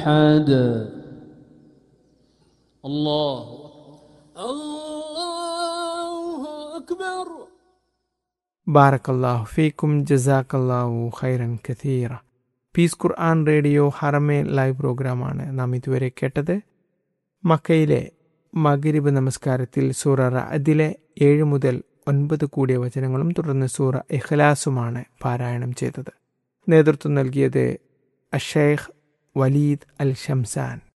حاد الله الله أكبر ബാറക്കല്ലാഹു ഫീക്കും ജസാക്കല്ലാഹു ഖൈറൻ കഥീറ പീസ് ഖുർആൻ റേഡിയോ ഹറമേ ലൈവ് പ്രോഗ്രാമാണ് നാം ഇതുവരെ കേട്ടത് മക്കയിലെ മകരിബ് നമസ്കാരത്തിൽ സൂറ റഅദിലെ ഏഴ് മുതൽ ഒൻപത് കൂടിയ വചനങ്ങളും തുടർന്ന് സൂറ ഇഖ്ലാസുമാണ് പാരായണം ചെയ്തത് നേതൃത്വം നൽകിയത് അഷേഖ് വലീദ് അൽ ഷംസാൻ